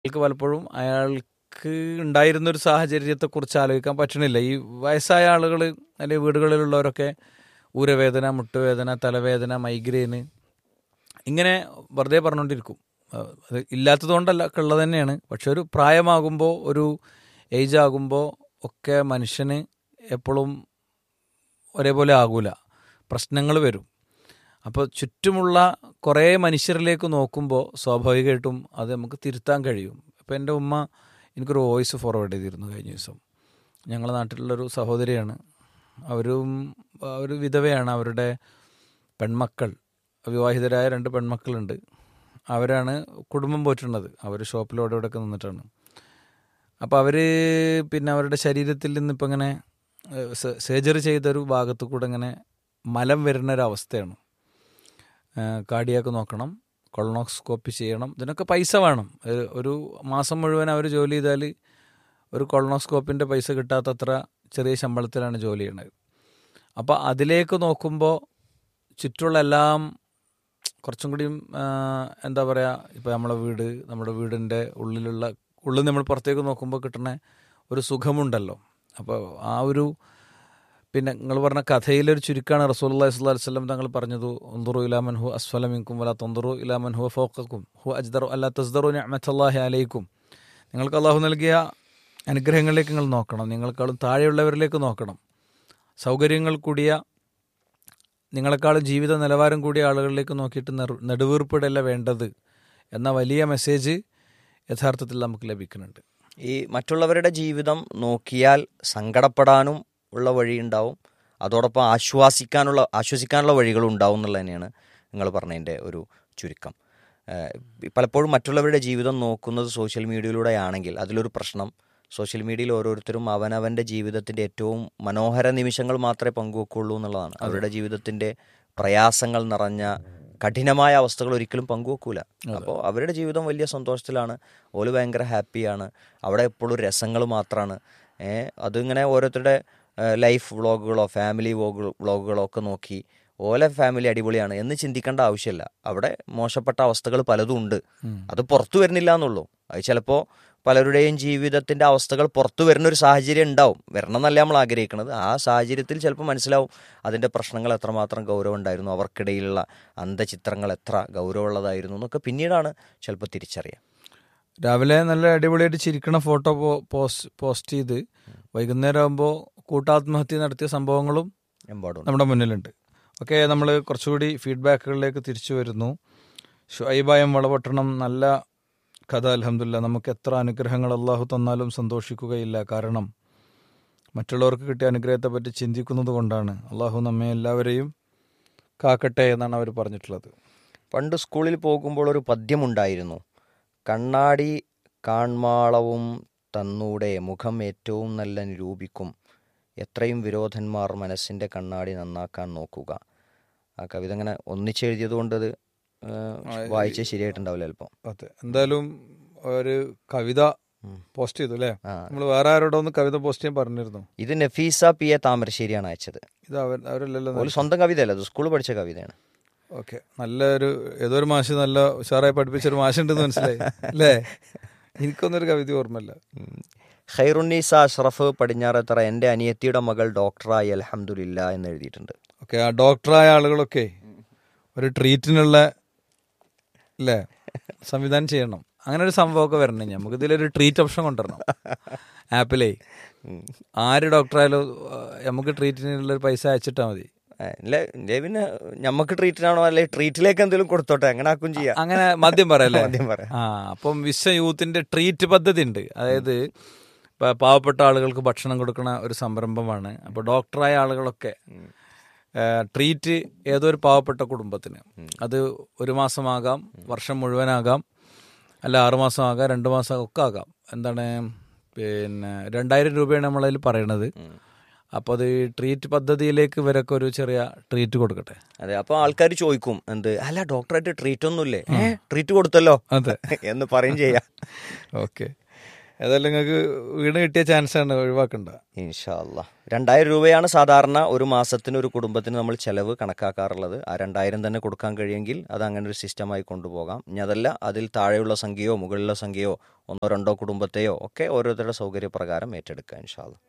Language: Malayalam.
അയാൾക്ക് പലപ്പോഴും അയാൾക്ക് ഉണ്ടായിരുന്ന ഒരു സാഹചര്യത്തെക്കുറിച്ച് ആലോചിക്കാൻ പറ്റണില്ല ഈ വയസ്സായ ആളുകൾ അല്ലെങ്കിൽ വീടുകളിലുള്ളവരൊക്കെ ഊരവേദന മുട്ടുവേദന തലവേദന മൈഗ്രെയിന് ഇങ്ങനെ വെറുതെ പറഞ്ഞുകൊണ്ടിരിക്കും അഹ് അത് ഇല്ലാത്തതുകൊണ്ടല്ല ഒക്കെ ഉള്ളത് തന്നെയാണ് പക്ഷെ ഒരു പ്രായമാകുമ്പോൾ ഒരു ഏജ് ആകുമ്പോൾ ഒക്കെ മനുഷ്യന് എപ്പോഴും ഒരേപോലെ ആകൂല പ്രശ്നങ്ങൾ വരും അപ്പോൾ ചുറ്റുമുള്ള കുറേ മനുഷ്യരിലേക്ക് നോക്കുമ്പോൾ സ്വാഭാവികമായിട്ടും അത് നമുക്ക് തിരുത്താൻ കഴിയും ഇപ്പോൾ എൻ്റെ ഉമ്മ എനിക്കൊരു വോയിസ് ഫോർവേഡ് ചെയ്തിരുന്നു കഴിഞ്ഞ ദിവസം ഞങ്ങളുടെ നാട്ടിലുള്ളൊരു സഹോദരിയാണ് അവരും ഒരു വിധവയാണ് അവരുടെ പെൺമക്കൾ വിവാഹിതരായ രണ്ട് പെൺമക്കളുണ്ട് അവരാണ് കുടുംബം പോറ്റുന്നത് അവർ ഷോപ്പിലോടെ ഇവിടെയൊക്കെ നിന്നിട്ടാണ് അപ്പോൾ അവർ പിന്നെ അവരുടെ ശരീരത്തിൽ നിന്നിപ്പോൾ ഇങ്ങനെ സർജറി ചെയ്തൊരു ഭാഗത്തു കൂടെ ഇങ്ങനെ മലം വരുന്ന ഒരു അവസ്ഥയാണ് കാർഡിയാക്ക് നോക്കണം കൊളോണോസ്കോപ്പി ചെയ്യണം ഇതിനൊക്കെ പൈസ വേണം ഒരു- ഒരു മാസം മുഴുവൻ അവർ ജോലി ചെയ്താൽ ഒരു കൊളോണോസ്കോപ്പിൻ്റെ പൈസ കിട്ടാത്തത്ര ചെറിയ ശമ്പളത്തിലാണ് ജോലി ചെയ്യണത് അപ്പോൾ അതിലേക്ക് നോക്കുമ്പോൾ ചുറ്റുള്ള എല്ലാം കുറച്ചും കൂടിയും ആ, എന്താ പറയുക ഇപ്പോൾ നമ്മളെ വീട് നമ്മുടെ വീടിൻ്റെ ഉള്ളിലുള്ള ഉള്ളിൽ നമ്മൾ പുറത്തേക്ക് നോക്കുമ്പോൾ കിട്ടുന്ന ഒരു സുഖമുണ്ടല്ലോ അപ്പോൾ ആ ഒരു പിന്നെ നിങ്ങൾ പറഞ്ഞ കഥയിലൊരു ചുരുക്കമാണ് റസൂൽ അള്ളഹി സ്വല്ലാ വല്ലം തങ്ങൾ പറഞ്ഞത് ഒന്തുറു ഇലാമൻ ഹു അസ്ഫലമിൻകും വല തൊന്തുറു ഇലാമൻ ഹു ഫോക്കും ഹു അജ്ദറു അല്ല തസ്ദറു അഹമ്മത്തല്ലാഹി അലൈക്കും നിങ്ങൾക്ക് അള്ളാഹു നൽകിയ അനുഗ്രഹങ്ങളിലേക്ക് നിങ്ങൾ നോക്കണം നിങ്ങളെക്കാളും താഴെയുള്ളവരിലേക്ക് നോക്കണം സൗകര്യങ്ങൾ കൂടിയ നിങ്ങളെക്കാളും ജീവിത നിലവാരം കൂടിയ ആളുകളിലേക്ക് നോക്കിയിട്ട് നെറു നെടുവീർപ്പിടല്ല വേണ്ടത് എന്ന വലിയ മെസ്സേജ് യഥാർത്ഥത്തിൽ നമുക്ക് ലഭിക്കുന്നുണ്ട് ഈ മറ്റുള്ളവരുടെ ജീവിതം നോക്കിയാൽ സങ്കടപ്പെടാനും ഉള്ള വഴിയുണ്ടാവും അതോടൊപ്പം ആശ്വാസിക്കാനുള്ള ആശ്വസിക്കാനുള്ള വഴികളും ഉണ്ടാവും എന്നുള്ളത് തന്നെയാണ് നിങ്ങൾ പറഞ്ഞതിൻ്റെ ഒരു ചുരുക്കം ഏഹ് പലപ്പോഴും മറ്റുള്ളവരുടെ ജീവിതം നോക്കുന്നത് സോഷ്യൽ മീഡിയയിലൂടെ ആണെങ്കിൽ അതിലൊരു പ്രശ്നം സോഷ്യൽ മീഡിയയിൽ ഓരോരുത്തരും അവനവൻ്റെ ജീവിതത്തിൻ്റെ ഏറ്റവും മനോഹര നിമിഷങ്ങൾ മാത്രമേ പങ്കുവെക്കുള്ളൂ എന്നുള്ളതാണ് അവരുടെ ജീവിതത്തിൻ്റെ പ്രയാസങ്ങൾ നിറഞ്ഞ കഠിനമായ അവസ്ഥകൾ ഒരിക്കലും പങ്കുവെക്കൂല അപ്പോൾ അവരുടെ ജീവിതം വലിയ സന്തോഷത്തിലാണ് ഓല് ഭയങ്കര ഹാപ്പിയാണ് അവിടെ എപ്പോഴും രസങ്ങൾ മാത്രമാണ് ഏഹ് അതിങ്ങനെ ഓരോരുത്തരുടെ ലൈഫ് വ്ളോഗുകളോ ഫാമിലി വ്ളോഗുകളോ ഒക്കെ നോക്കി ഓലെ ഫാമിലി അടിപൊളിയാണ് എന്ന് ചിന്തിക്കേണ്ട ആവശ്യമില്ല അവിടെ മോശപ്പെട്ട അവസ്ഥകൾ പലതും ഉണ്ട് അത് പുറത്തു വരുന്നില്ല എന്നുള്ളൂ അത് ചിലപ്പോൾ പലരുടെയും ജീവിതത്തിന്റെ അവസ്ഥകൾ പുറത്തു വരുന്ന ഒരു സാഹചര്യം ഉണ്ടാവും വരണം എന്നല്ല നമ്മൾ ആഗ്രഹിക്കുന്നത് ആ സാഹചര്യത്തിൽ ചിലപ്പോൾ മനസ്സിലാവും അതിന്റെ പ്രശ്നങ്ങൾ എത്രമാത്രം ഗൗരവം ഉണ്ടായിരുന്നു അവർക്കിടയിലുള്ള അന്തചിത്രങ്ങൾ എത്ര ഗൗരവമുള്ളതായിരുന്നു എന്നൊക്കെ പിന്നീടാണ് ചിലപ്പോൾ തിരിച്ചറിയാം രാവിലെ നല്ല അടിപൊളിയായിട്ട് ചിരിക്കണ ഫോട്ടോ പോസ്റ്റ് പോസ്റ്റ് ചെയ്ത് വൈകുന്നേരം ആകുമ്പോൾ കൂട്ടാത്മഹത്യ നടത്തിയ സംഭവങ്ങളും എമ്പാടും നമ്മുടെ മുന്നിലുണ്ട് ഓക്കെ നമ്മൾ കുറച്ചുകൂടി ഫീഡ്ബാക്കുകളിലേക്ക് തിരിച്ചു വരുന്നു ഷുഐബായം വളപട്ടണം നല്ല കഥ അലഹമില്ല നമുക്ക് എത്ര അനുഗ്രഹങ്ങൾ അള്ളാഹു തന്നാലും സന്തോഷിക്കുകയില്ല കാരണം മറ്റുള്ളവർക്ക് കിട്ടിയ അനുഗ്രഹത്തെ പറ്റി ചിന്തിക്കുന്നത് കൊണ്ടാണ് അള്ളാഹു നമ്മെ എല്ലാവരെയും കാക്കട്ടെ എന്നാണ് അവർ പറഞ്ഞിട്ടുള്ളത് പണ്ട് സ്കൂളിൽ പോകുമ്പോൾ ഒരു പദ്യമുണ്ടായിരുന്നു കണ്ണാടി കാൺമാളവും തന്നൂടെ മുഖം ഏറ്റവും നല്ല നിരൂപിക്കും എത്രയും വിരോധന്മാർ മനസ്സിന്റെ കണ്ണാടി നന്നാക്കാൻ നോക്കുക ആ കവിത ഇങ്ങനെ ഒന്നിച്ചെഴുതിയത് കൊണ്ട് അത് വായിച്ച് ശരിയായിട്ടുണ്ടാവില്ല ചിലപ്പോൾ അതെ എന്തായാലും ഒരു കവിത പോസ്റ്റ് ചെയ്തു അല്ലേ ആ നമ്മൾ വേറെ ആരോടോ ഒന്ന് കവിത പോസ്റ്റ് ചെയ്യാൻ പറഞ്ഞിരുന്നു ഇത് നഫീസ പി എ താമരശ്ശേരിയാണ് അയച്ചത് ഇത് അവർ അവരല്ലല്ലോ ഒരു സ്വന്തം കവിതയല്ല അത് സ്കൂളിൽ പഠിച്ച കവിതയാണ് ഓക്കെ നല്ലൊരു ഏതോ ഒരു മാഷ് നല്ല ഉഷാറായി പഠിപ്പിച്ച ഒരു മാഷുണ്ടെന്ന് മനസ്സിലായി അല്ലേ എനിക്കൊന്നൊരു കവിത ഓർമ്മല്ല ഖൈറുന്നീസ അഷ്റഫ് പടിഞ്ഞാറത്തറ എൻ്റെ അനിയത്തിയുടെ മകൾ ഡോക്ടറായി അലഹമുല്ല എന്ന് എഴുതിയിട്ടുണ്ട് ഓക്കെ ആ ഡോക്ടറായ ആളുകളൊക്കെ ഒരു ട്രീറ്റിനുള്ള അല്ലേ സംവിധാനം ചെയ്യണം അങ്ങനെ ഒരു സംഭവമൊക്കെ വരണം നമുക്ക് ഇതിലൊരു ട്രീറ്റ് ഓപ്ഷൻ കൊണ്ടുവരണം ആപ്പിലേ ആര് ഡോക്ടറായാലും ആ, നമുക്ക് ട്രീറ്റിനുള്ള ഒരു പൈസ അയച്ചിട്ടാൽ മതി ആ, ഇല്ല ഇല്ലേ പിന്നെ ഞമ്മക്ക് ട്രീറ്റിനാണോ അല്ലെ ട്രീറ്റിലേക്ക് എന്തെങ്കിലും കൊടുത്തോട്ടെ അങ്ങനെ ആക്കും ചെയ്യാം അങ്ങനെ മദ്യം പറയല്ലേ മദ്യം പറയാം. ആ അപ്പം വിശ്വ യൂത്തിന്റെ ട്രീറ്റ് പദ്ധതി ഉണ്ട് അതായത് ഇപ്പൊ പാവപ്പെട്ട ആളുകൾക്ക് ഭക്ഷണം കൊടുക്കുന്ന ഒരു സംരംഭമാണ് അപ്പോൾ ഡോക്ടറായ ആളുകളൊക്കെ ഏ, ട്രീറ്റ് ഏതോ ഒരു പാവപ്പെട്ട കുടുംബത്തിന് അത് ഒരു മാസമാകാം വർഷം മുഴുവനാകാം അല്ല ആറ് മാസം ആകാം രണ്ട് മാസം ഒക്കെ ആകാം എന്താണ് പിന്നെ രണ്ടായിരം രൂപയാണ് നമ്മളതിൽ പറയണത് അപ്പോൾ അത് ഈ ട്രീറ്റ് പദ്ധതിയിലേക്ക് ഇവരൊക്കെ ഒരു ചെറിയ ട്രീറ്റ് കൊടുക്കട്ടെ അതെ അപ്പൊ ആൾക്കാർ ചോദിക്കും എന്ത് അല്ല ഡോക്ടറായിട്ട് ട്രീറ്റ് ഒന്നുമില്ലേ ഏ ട്രീറ്റ് കൊടുത്തല്ലോ അതെ എന്ന് പറയും ചെയ്യാം ഓക്കെ ഏതായാലും നിങ്ങൾക്ക് വീണ് കിട്ടിയ ചാൻസാണ് ഒഴിവാക്കണ്ട ഇൻഷാ അല്ലാ രണ്ടായിരം രൂപയാണ് സാധാരണ ഒരു മാസത്തിന് ഒരു കുടുംബത്തിന് നമ്മൾ ചെലവ് കണക്കാക്കാറുള്ളത് ആ രണ്ടായിരം തന്നെ കൊടുക്കാൻ കഴിയുമെങ്കിൽ അത് അങ്ങനെ ഒരു സിസ്റ്റമായി കൊണ്ടുപോകാം ഇനി അതല്ല അതിൽ താഴെയുള്ള സംഖ്യയോ മുകളിലുള്ള സംഖ്യയോ ഒന്നോ രണ്ടോ കുടുംബത്തെയോ ഒക്കെ ഓരോരുത്തരുടെ സൗകര്യപ്രകാരം ഏറ്റെടുക്കുക ഇൻഷാ അല്ലാ